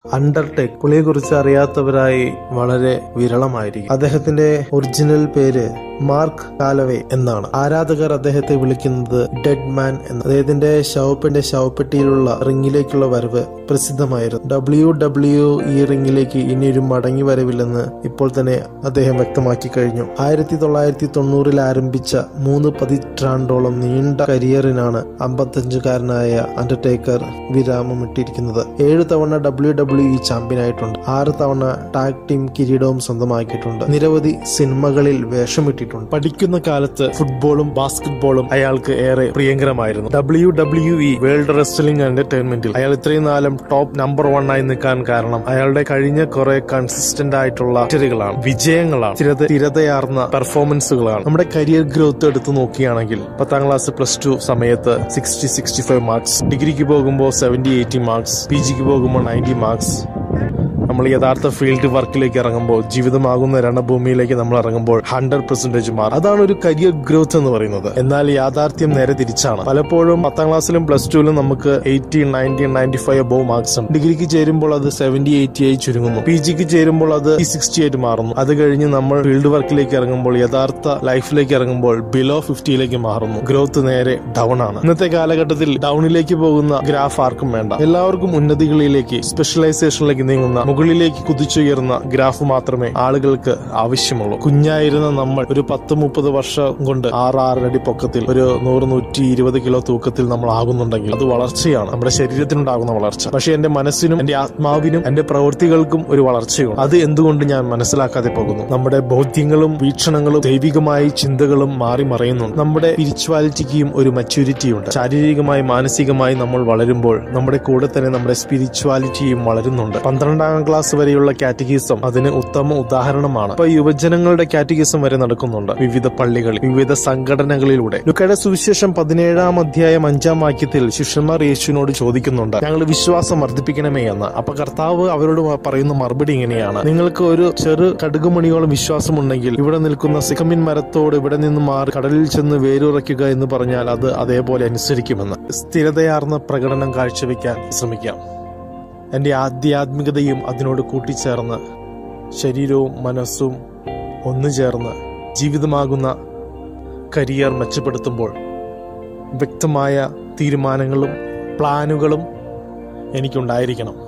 undertake പുള്ളിയെ കുറിച്ച് അറിയാത്തവരായി വളരെ വിരളമായിരിക്കും അദ്ദേഹത്തിന്റെ ഒറിജിനൽ പേര് മാർക്ക് കാലവേ എന്നാണ് ആരാധകർ അദ്ദേഹത്തെ വിളിക്കുന്നത് ഡെഡ് മാൻ എന്ന് അദ്ദേഹത്തിന്റെ ശവപ്പിന്റെ ശവപ്പെട്ടിയിലുള്ള റിങ്ങിലേക്കുള്ള വരവ് പ്രസിദ്ധമായിരുന്നു ഡബ്ല്യു ഡബ്ല്യു ഈ റിങ്ങിലേക്ക് ഇനിയൊരു മടങ്ങി വരവില്ലെന്ന് ഇപ്പോൾ തന്നെ അദ്ദേഹം വ്യക്തമാക്കി കഴിഞ്ഞു ആയിരത്തി തൊള്ളായിരത്തി തൊണ്ണൂറിൽ ആരംഭിച്ച മൂന്ന് പതിറ്റാണ്ടോളം നീണ്ട കരിയറിനാണ് അമ്പത്തഞ്ചുകാരനായ അണ്ടർടേക്കർ വിരാമമിട്ടിരിക്കുന്നത് ഏഴ് തവണ ഡബ്ല്യു ഡബ്ല്യു ഇ ചാമ്പ്യനായിട്ടുണ്ട് ആറ് തവണ ടാഗ് ടീം കിരീടവും സ്വന്തമാക്കിയിട്ടുണ്ട് നിരവധി സിനിമകളിൽ വേഷമിട്ടിട്ടുണ്ട് പഠിക്കുന്ന കാലത്ത് ഫുട്ബോളും ബാസ്കറ്റ്ബോളും അയാൾക്ക് ഏറെ പ്രിയങ്കരമായിരുന്നു W W E world wrestling എന്റർടൈൻമെന്റിൽ അയാൾ ഇത്രയും നാളും ടോപ്പ് നമ്പർ വൺ ആയി നിൽക്കാൻ കാരണം അയാളുടെ കഴിഞ്ഞ കുറെ കൺസിസ്റ്റന്റ് ആയിട്ടുള്ള വിക്ടറികളാണ് വിജയങ്ങളാണ് സ്ഥിരത സ്ഥിരതയാർന്ന പെർഫോമൻസുകളാണ് നമ്മുടെ കരിയർ ഗ്രോത്ത് എടുത്തു നോക്കുകയാണെങ്കിൽ പത്താം ക്ലാസ് പ്ലസ് ടു സമയത്ത് സിക്സ്റ്റി സിക്സ്റ്റി ഫൈവ് മാർക്സ് ഡിഗ്രിക്ക് പോകുമ്പോൾ സെവന്റി എയ്റ്റി മാർക്സ് പി ജിക്ക് പോകുമ്പോൾ നയൻറ്റി മാർക്സ് നമ്മൾ യഥാർത്ഥ ഫീൽഡ് വർക്കിലേക്ക് ഇറങ്ങുമ്പോൾ ജീവിതമാകുന്ന രണഭൂമിയിലേക്ക് നമ്മൾ ഇറങ്ങുമ്പോൾ ഹൺഡ്രഡ് പെർസെന്റേജ് മാർക്ക് അതാണ് ഒരു കരിയർ ഗ്രോത്ത് എന്ന് പറയുന്നത് എന്നാൽ യാഥാർത്ഥ്യം നേരെ തിരിച്ചാണ് പലപ്പോഴും പത്താം ക്ലാസ്സിലും പ്ലസ് ടുവിലും നമുക്ക് eighty ninety ninety five above marks ഉണ്ട് ഡിഗ്രിക്ക് ചേരുമ്പോൾ അത് സെവന്റി എയ്റ്റി ആയി ചുരുങ്ങുന്നു പി ജിക്ക് ചേരുമ്പോൾ അത് സിക്സ്റ്റി ആയിട്ട് മാറുന്നു അത് കഴിഞ്ഞ് നമ്മൾ ഫീൽഡ് വർക്കിലേക്ക് ഇറങ്ങുമ്പോൾ യഥാർത്ഥ ലൈഫിലേക്ക് ഇറങ്ങുമ്പോൾ ബിലോ ഫിഫ്റ്റിയിലേക്ക് മാറുന്നു ഗ്രോത്ത് നേരെ ഡൗൺ ആണ് ഇന്നത്തെ കാലഘട്ടത്തിൽ ഡൗണിലേക്ക് പോകുന്ന ഗ്രാഫ് ആർക്കും വേണ്ട എല്ലാവർക്കും ഉന്നതികളിലേക്ക് സ്പെഷ്യലൈസേഷനിലേക്ക് നീങ്ങുന്ന മുകളിലേക്ക് കുതിച്ചുയർന്ന ഗ്രാഫ് മാത്രമേ ആളുകൾക്ക് ആവശ്യമുള്ളൂ കുഞ്ഞായിരുന്ന നമ്മൾ ഒരു പത്ത് മുപ്പത് വർഷം കൊണ്ട് ആറ് ആറടി പൊക്കത്തിൽ ഒരു നൂറ് നൂറ്റി ഇരുപത് കിലോ തൂക്കത്തിൽ നമ്മൾ ആകുന്നുണ്ടെങ്കിൽ അത് വളർച്ചയാണ് നമ്മുടെ ശരീരത്തിനുണ്ടാകുന്ന വളർച്ച പക്ഷെ എന്റെ മനസ്സിനും എന്റെ ആത്മാവിനും എന്റെ പ്രവൃത്തികൾക്കും ഒരു വളർച്ചയുണ്ട് അത് എന്തുകൊണ്ട് ഞാൻ മനസ്സിലാക്കാതെ പോകുന്നു നമ്മുടെ ബോധ്യങ്ങളും വീക്ഷണങ്ങളും ദൈവികമായ ചിന്തകളും മാറി മറയുന്നുണ്ട് നമ്മുടെ സ്പിരിച്വാലിറ്റിക്കും ഒരു മെച്യൂരിറ്റി ഉണ്ട് ശാരീരികമായി മാനസികമായി നമ്മൾ വളരുമ്പോൾ നമ്മുടെ കൂടെ തന്നെ നമ്മുടെ സ്പിരിച്വാലിറ്റിയും വളരുന്നുണ്ട് പന്ത്രണ്ടാം ക്ലാസ് വരെയുള്ള കാറ്റഗിസം അതിന് ഉത്തമ ഉദാഹരണമാണ് ഇപ്പൊ യുവജനങ്ങളുടെ കാറ്റഗിസം വരെ നടക്കുന്നുണ്ട് വിവിധ പള്ളികളിൽ വിവിധ സംഘടനകളിലൂടെ ലുക്കയുടെ സുവിശേഷം പതിനേഴാം അധ്യായം അഞ്ചാം വാക്യത്തിൽ ശിഷ്യന്മാർ യേശുവിനോട് ചോദിക്കുന്നുണ്ട് ഞങ്ങൾ വിശ്വാസം വർദ്ധിപ്പിക്കണമേ എന്ന് അപ്പൊ കർത്താവ് അവരോട് പറയുന്ന മറുപടി ഇങ്ങനെയാണ് നിങ്ങൾക്ക് ഒരു ചെറു കടുകുമണിയോളം വിശ്വാസമുണ്ടെങ്കിൽ ഇവിടെ നിൽക്കുന്ന സിഖമിൻ മരത്തോട് ഇവിടെ നിന്ന് മാറി കടലിൽ ചെന്ന് വേരുറയ്ക്കുക എന്ന് പറഞ്ഞാൽ അത് അതേപോലെ അനുസരിക്കുമെന്ന് സ്ഥിരതയാർന്ന പ്രകടനം കാഴ്ചവെക്കാൻ ശ്രമിക്കാം എൻ്റെ ആധ്യാത്മികതയും അതിനോട് കൂട്ടിച്ചേർന്ന് ശരീരവും മനസ്സും ഒന്നു ചേർന്ന് ജീവിതമാകുന്ന കരിയർ മെച്ചപ്പെടുത്തുമ്പോൾ വ്യക്തമായ തീരുമാനങ്ങളും പ്ലാനുകളും എനിക്കുണ്ടായിരിക്കണം